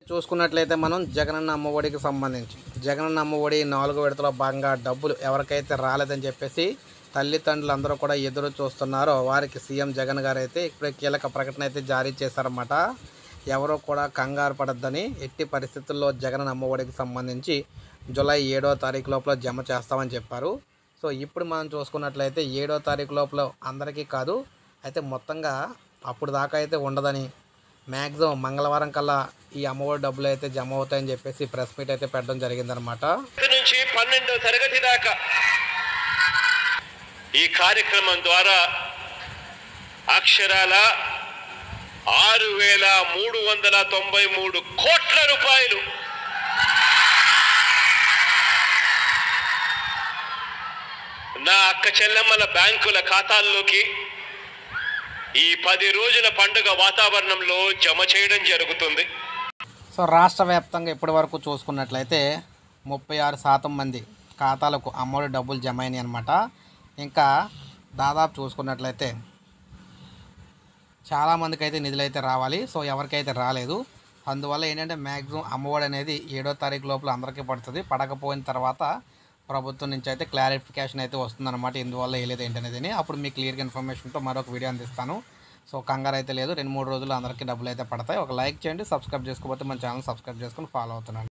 చూసుకున్నట్లయితే మనం జగనన్న అమ్మఒడికి సంబంధించి జగనన్న అమ్మఒడి నాలుగు విడతలో భాగంగా డబ్బులు ఎవరికైతే రాలేదని చెప్పేసి తల్లిదండ్రులు అందరూ కూడా ఎదురు చూస్తున్నారో వారికి సీఎం జగన్ గారు అయితే ఇప్పుడే కీలక ప్రకటన అయితే జారీ చేశారన్నమాట ఎవరో కూడా కంగారు పడద్దని ఎట్టి పరిస్థితుల్లో జగన్ అమ్మఒడికి సంబంధించి జూలై ఏడో తారీఖు లోపల జమ చేస్తామని చెప్పారు సో ఇప్పుడు మనం చూసుకున్నట్లయితే ఏడో తారీఖు లోపల అందరికీ కాదు అయితే మొత్తంగా అప్పుడు దాకా అయితే ఉండదని మ్యాక్సిమం మంగళవారం కల్లా ఈ అమ్మఒడి డబ్బులు అయితే జమ అవుతాయని చెప్పేసి ప్రెస్ మీట్ అయితే పెట్టడం జరిగిందనమాట తరగతి నుంచి పన్నెండో తరగతి దాకా ఈ కార్యక్రమం ద్వారా అక్షరాల ఆరు వేల మూడు వందల తొంభై మూడు కోట్ల రూపాయలు నా అక్క చెల్లెమ్మల బ్యాంకుల ఖాతాల్లోకి ఈ పది రోజుల పండుగ వాతావరణంలో జమ చేయడం జరుగుతుంది సో రాష్ట్ర వ్యాప్తంగా ఇప్పటి వరకు చూసుకున్నట్లయితే ముప్పై ఆరు శాతం మంది ఖాతాలకు అమ్మఒడి డబ్బులు జమ అయినాయి అనమాట ఇంకా దాదాపు చూసుకున్నట్లయితే చాలామందికి అయితే నిధులు అయితే రావాలి సో ఎవరికైతే రాలేదు అందువల్ల ఏంటంటే మ్యాక్సిమం అమ్మఒడి అనేది ఏడో తారీఖు లోపల అందరికీ పడుతుంది పడకపోయిన తర్వాత ప్రభుత్వం నుంచి అయితే క్లారిఫికేషన్ అయితే వస్తుందన్నమాట ఎందువల్ల వేయలేదు ఏంటనేది అప్పుడు మీకు క్లియర్గా ఇన్ఫర్మేషన్తో మరొక వీడియో అందిస్తాను సో కంగారు అయితే లేదు రెండు మూడు రోజులు అందరికీ డబ్బులు అయితే పడతాయి ఒక లైక్ చేయండి సబ్స్క్రైబ్ చేసుకోకపోతే మన ఛానల్ సబ్స్క్రైబ్ చేసుకొని ఫాలో అవుతున్నాను